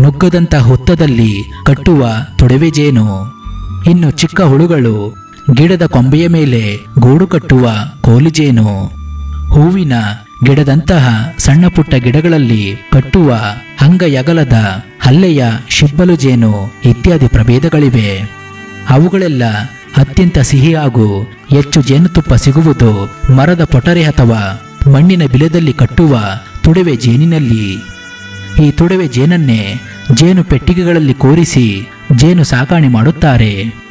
ನುಗ್ಗದಂತ ಹುತ್ತದಲ್ಲಿ ಕಟ್ಟುವ ತೊಡವೆ ಜೇನು ಇನ್ನು ಚಿಕ್ಕ ಹುಳುಗಳು ಗಿಡದ ಕೊಂಬೆಯ ಮೇಲೆ ಗೂಡು ಕಟ್ಟುವ ಕೋಲು ಜೇನು ಹೂವಿನ ಗಿಡದಂತಹ ಸಣ್ಣ ಪುಟ್ಟ ಗಿಡಗಳಲ್ಲಿ ಕಟ್ಟುವ ಅಂಗಯಗಲದ ಹಲ್ಲೆಯ ಶಿಬ್ಬಲು ಜೇನು ಇತ್ಯಾದಿ ಪ್ರಭೇದಗಳಿವೆ ಅವುಗಳೆಲ್ಲ ಅತ್ಯಂತ ಸಿಹಿ ಹಾಗೂ ಹೆಚ್ಚು ಜೇನುತುಪ್ಪ ಸಿಗುವುದು ಮರದ ಪೊಟರೆ ಅಥವಾ ಮಣ್ಣಿನ ಬಿಲದಲ್ಲಿ ಕಟ್ಟುವ ತುಡವೆ ಜೇನಿನಲ್ಲಿ ಈ ತುಡವೆ ಜೇನನ್ನೇ ಜೇನು ಪೆಟ್ಟಿಗೆಗಳಲ್ಲಿ ಕೂರಿಸಿ ಜೇನು ಸಾಕಾಣೆ ಮಾಡುತ್ತಾರೆ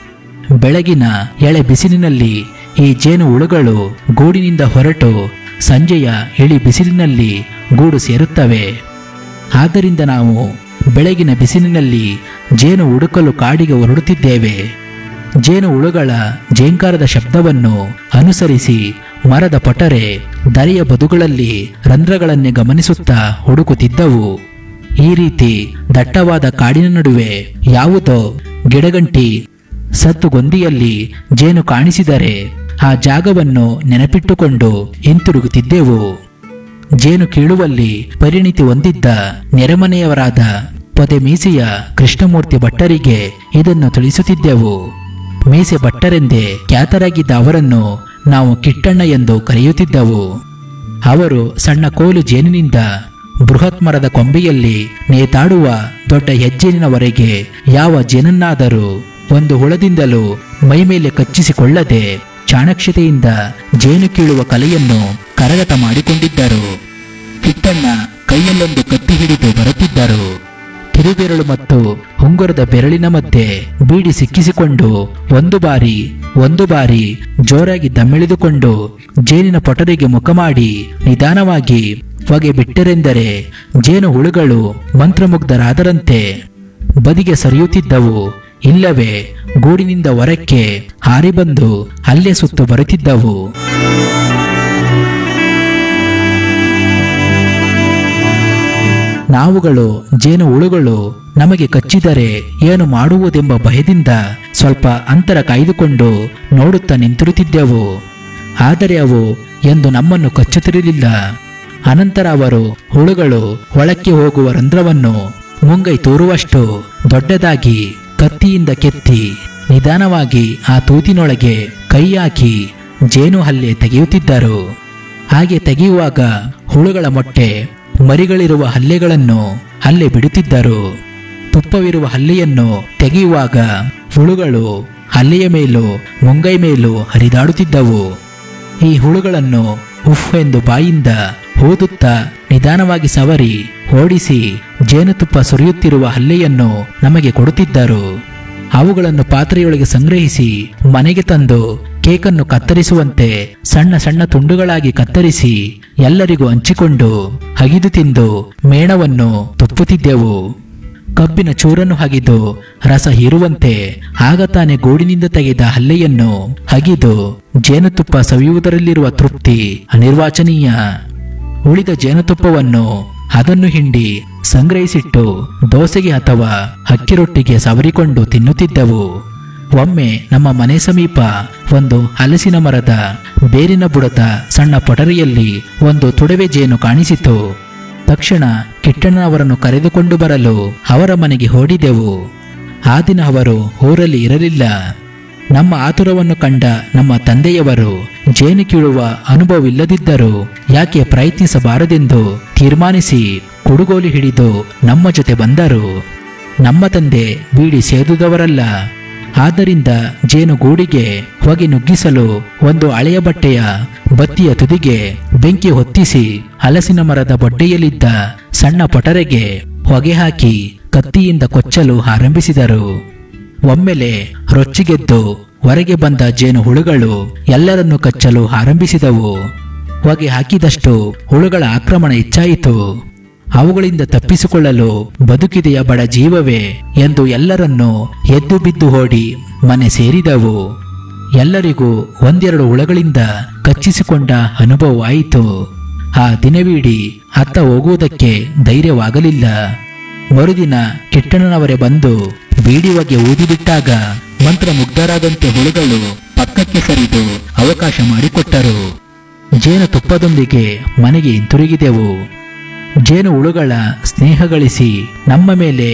ಬೆಳಗಿನ ಎಳೆ ಬಿಸಿಲಿನಲ್ಲಿ ಈ ಜೇನು ಹುಳುಗಳು ಗೂಡಿನಿಂದ ಹೊರಟು ಸಂಜೆಯ ಇಳಿ ಬಿಸಿಲಿನಲ್ಲಿ ಗೂಡು ಸೇರುತ್ತವೆ ಆದ್ದರಿಂದ ನಾವು ಬೆಳಗಿನ ಬಿಸಿಲಿನಲ್ಲಿ ಜೇನು ಹುಡುಕಲು ಕಾಡಿಗೆ ಹೊರಡುತ್ತಿದ್ದೇವೆ ಜೇನು ಹುಳುಗಳ ಜೇಂಕಾರದ ಶಬ್ದವನ್ನು ಅನುಸರಿಸಿ ಮರದ ಪೊಟರೆ ದರೆಯ ಬದುಗಳಲ್ಲಿ ರಂಧ್ರಗಳನ್ನೇ ಗಮನಿಸುತ್ತಾ ಹುಡುಕುತ್ತಿದ್ದವು ಈ ರೀತಿ ದಟ್ಟವಾದ ಕಾಡಿನ ನಡುವೆ ಯಾವುದೋ ಗಿಡಗಂಟಿ ಸತ್ತುಗೊಂದಿಯಲ್ಲಿ ಜೇನು ಕಾಣಿಸಿದರೆ ಆ ಜಾಗವನ್ನು ನೆನಪಿಟ್ಟುಕೊಂಡು ಹಿಂತಿರುಗುತ್ತಿದ್ದೆವು ಜೇನು ಕೀಳುವಲ್ಲಿ ಪರಿಣಿತಿ ಹೊಂದಿದ್ದ ನೆರೆಮನೆಯವರಾದ ಪೊದೆ ಮೀಸೆಯ ಕೃಷ್ಣಮೂರ್ತಿ ಭಟ್ಟರಿಗೆ ಇದನ್ನು ತಿಳಿಸುತ್ತಿದ್ದೆವು ಮೀಸೆ ಭಟ್ಟರೆಂದೇ ಖ್ಯಾತರಾಗಿದ್ದ ಅವರನ್ನು ನಾವು ಕಿಟ್ಟಣ್ಣ ಎಂದು ಕರೆಯುತ್ತಿದ್ದೆವು ಅವರು ಸಣ್ಣ ಕೋಲು ಜೇನಿನಿಂದ ಬೃಹತ್ ಮರದ ಕೊಂಬೆಯಲ್ಲಿ ನೇತಾಡುವ ದೊಡ್ಡ ಹೆಜ್ಜೆನಿನವರೆಗೆ ಯಾವ ಜೇನನ್ನಾದರೂ ಒಂದು ಹುಳದಿಂದಲೂ ಮೈಮೇಲೆ ಕಚ್ಚಿಸಿಕೊಳ್ಳದೆ ಚಾಣಕ್ಷತೆಯಿಂದ ಜೇನು ಕೀಳುವ ಕಲೆಯನ್ನು ಕರಗತ ಮಾಡಿಕೊಂಡಿದ್ದರು ಕಿಟ್ಟಣ್ಣ ಕೈಯಲ್ಲೊಂದು ಕತ್ತಿ ಹಿಡಿದು ಬರುತ್ತಿದ್ದರು ಕಿರುಬೆರಳು ಮತ್ತು ಉಂಗುರದ ಬೆರಳಿನ ಮಧ್ಯೆ ಬೀಡಿ ಸಿಕ್ಕಿಸಿಕೊಂಡು ಒಂದು ಬಾರಿ ಒಂದು ಬಾರಿ ಜೋರಾಗಿ ದಮ್ಮಿಳಿದುಕೊಂಡು ಜೇನಿನ ಪೊಟರಿಗೆ ಮುಖ ಮಾಡಿ ನಿಧಾನವಾಗಿ ಹೊಗೆ ಬಿಟ್ಟರೆಂದರೆ ಜೇನು ಹುಳುಗಳು ಮಂತ್ರಮುಗ್ಧರಾದರಂತೆ ಬದಿಗೆ ಸರಿಯುತ್ತಿದ್ದವು ಇಲ್ಲವೇ ಗೂಡಿನಿಂದ ಹೊರಕ್ಕೆ ಹಾರಿ ಬಂದು ಅಲ್ಲೇ ಸುತ್ತು ಬರುತ್ತಿದ್ದವು ನಾವುಗಳು ಜೇನು ಹುಳುಗಳು ನಮಗೆ ಕಚ್ಚಿದರೆ ಏನು ಮಾಡುವುದೆಂಬ ಭಯದಿಂದ ಸ್ವಲ್ಪ ಅಂತರ ಕಾಯ್ದುಕೊಂಡು ನೋಡುತ್ತಾ ನಿಂತಿರುತ್ತಿದ್ದೆವು ಆದರೆ ಅವು ಎಂದು ನಮ್ಮನ್ನು ಕಚ್ಚುತ್ತಿರಲಿಲ್ಲ ಅನಂತರ ಅವರು ಹುಳುಗಳು ಒಳಕ್ಕೆ ಹೋಗುವ ರಂಧ್ರವನ್ನು ಮುಂಗೈ ತೋರುವಷ್ಟು ದೊಡ್ಡದಾಗಿ ಕತ್ತಿಯಿಂದ ಕೆತ್ತಿ ನಿಧಾನವಾಗಿ ಆ ತೂತಿನೊಳಗೆ ಕೈ ಹಾಕಿ ಜೇನು ಹಲ್ಲೆ ತೆಗೆಯುತ್ತಿದ್ದರು ಹಾಗೆ ತೆಗೆಯುವಾಗ ಹುಳುಗಳ ಮೊಟ್ಟೆ ಮರಿಗಳಿರುವ ಹಲ್ಲೆಗಳನ್ನು ಹಲ್ಲೆ ಬಿಡುತ್ತಿದ್ದರು ತುಪ್ಪವಿರುವ ಹಲ್ಲೆಯನ್ನು ತೆಗೆಯುವಾಗ ಹುಳುಗಳು ಹಲ್ಲೆಯ ಮೇಲೂ ಮುಂಗೈ ಮೇಲೂ ಹರಿದಾಡುತ್ತಿದ್ದವು ಈ ಹುಳುಗಳನ್ನು ಉಫ್ ಎಂದು ಬಾಯಿಂದ ಓದುತ್ತಾ ನಿಧಾನವಾಗಿ ಸವರಿ ಓಡಿಸಿ ಜೇನುತುಪ್ಪ ಸುರಿಯುತ್ತಿರುವ ಹಲ್ಲೆಯನ್ನು ನಮಗೆ ಕೊಡುತ್ತಿದ್ದರು ಅವುಗಳನ್ನು ಪಾತ್ರೆಯೊಳಗೆ ಸಂಗ್ರಹಿಸಿ ಮನೆಗೆ ತಂದು ಕೇಕನ್ನು ಕತ್ತರಿಸುವಂತೆ ಸಣ್ಣ ಸಣ್ಣ ತುಂಡುಗಳಾಗಿ ಕತ್ತರಿಸಿ ಎಲ್ಲರಿಗೂ ಹಂಚಿಕೊಂಡು ಹಗಿದು ತಿಂದು ಮೇಣವನ್ನು ತುಪ್ಪುತ್ತಿದ್ದೆವು ಕಬ್ಬಿನ ಚೂರನ್ನು ಹಗಿದು ರಸ ಹೀರುವಂತೆ ಆಗ ತಾನೇ ಗೂಡಿನಿಂದ ತೆಗೆದ ಹಲ್ಲೆಯನ್ನು ಹಗಿದು ಜೇನುತುಪ್ಪ ಸವಿಯುವುದರಲ್ಲಿರುವ ತೃಪ್ತಿ ಅನಿರ್ವಾಚನೀಯ ಉಳಿದ ಜೇನುತುಪ್ಪವನ್ನು ಅದನ್ನು ಹಿಂಡಿ ಸಂಗ್ರಹಿಸಿಟ್ಟು ದೋಸೆಗೆ ಅಥವಾ ಅಕ್ಕಿ ರೊಟ್ಟಿಗೆ ಸವರಿಕೊಂಡು ತಿನ್ನುತ್ತಿದ್ದೆವು ಒಮ್ಮೆ ನಮ್ಮ ಮನೆ ಸಮೀಪ ಒಂದು ಹಲಸಿನ ಮರದ ಬೇರಿನ ಬುಡದ ಸಣ್ಣ ಪೊಟರಿಯಲ್ಲಿ ಒಂದು ತುಡವೆ ಜೇನು ಕಾಣಿಸಿತು ತಕ್ಷಣ ಕಿಟ್ಟಣ್ಣನವರನ್ನು ಕರೆದುಕೊಂಡು ಬರಲು ಅವರ ಮನೆಗೆ ಓಡಿದೆವು ಆ ದಿನ ಅವರು ಊರಲ್ಲಿ ಇರಲಿಲ್ಲ ನಮ್ಮ ಆತುರವನ್ನು ಕಂಡ ನಮ್ಮ ತಂದೆಯವರು ಜೇನು ಕೀಳುವ ಅನುಭವವಿಲ್ಲದಿದ್ದರೂ ಯಾಕೆ ಪ್ರಯತ್ನಿಸಬಾರದೆಂದು ತೀರ್ಮಾನಿಸಿ ಕುಡುಗೋಲು ಹಿಡಿದು ನಮ್ಮ ಜೊತೆ ಬಂದರು ನಮ್ಮ ತಂದೆ ಬೀಡಿ ಸೇದುದವರಲ್ಲ ಆದ್ದರಿಂದ ಜೇನು ಗೂಡಿಗೆ ಹೊಗೆ ನುಗ್ಗಿಸಲು ಒಂದು ಹಳೆಯ ಬಟ್ಟೆಯ ಬತ್ತಿಯ ತುದಿಗೆ ಬೆಂಕಿ ಹೊತ್ತಿಸಿ ಹಲಸಿನ ಮರದ ಬೊಡ್ಡೆಯಲ್ಲಿದ್ದ ಸಣ್ಣ ಪೊಟರೆಗೆ ಹೊಗೆ ಹಾಕಿ ಕತ್ತಿಯಿಂದ ಕೊಚ್ಚಲು ಆರಂಭಿಸಿದರು ಒಮ್ಮೆಲೆ ರೊಚ್ಚಿಗೆದ್ದು ಹೊರಗೆ ಬಂದ ಜೇನು ಹುಳುಗಳು ಎಲ್ಲರನ್ನೂ ಕಚ್ಚಲು ಆರಂಭಿಸಿದವು ಹೊಗೆ ಹಾಕಿದಷ್ಟು ಹುಳುಗಳ ಆಕ್ರಮಣ ಹೆಚ್ಚಾಯಿತು ಅವುಗಳಿಂದ ತಪ್ಪಿಸಿಕೊಳ್ಳಲು ಬದುಕಿದೆಯ ಬಡ ಜೀವವೇ ಎಂದು ಎಲ್ಲರನ್ನೂ ಎದ್ದು ಬಿದ್ದು ಓಡಿ ಮನೆ ಸೇರಿದವು ಎಲ್ಲರಿಗೂ ಒಂದೆರಡು ಹುಳಗಳಿಂದ ಕಚ್ಚಿಸಿಕೊಂಡ ಅನುಭವವಾಯಿತು ಆ ದಿನವಿಡೀ ಅತ್ತ ಹೋಗುವುದಕ್ಕೆ ಧೈರ್ಯವಾಗಲಿಲ್ಲ ಮರುದಿನ ಕಿಟ್ಟಣ್ಣನವರೇ ಬಂದು ಬೀಡಿ ಹೊಗೆ ಊದಿಬಿಟ್ಟಾಗ ಮಂತ್ರಮುಗ್ಧರಾದಂತೆ ಹುಳುಗಳು ಪಕ್ಕಕ್ಕೆ ಸರಿದು ಅವಕಾಶ ಮಾಡಿಕೊಟ್ಟರು ಜೇನು ತುಪ್ಪದೊಂದಿಗೆ ಮನೆಗೆ ಹಿಂತಿರುಗಿದೆವು ಜೇನು ಹುಳುಗಳ ಸ್ನೇಹ ಗಳಿಸಿ ನಮ್ಮ ಮೇಲೆ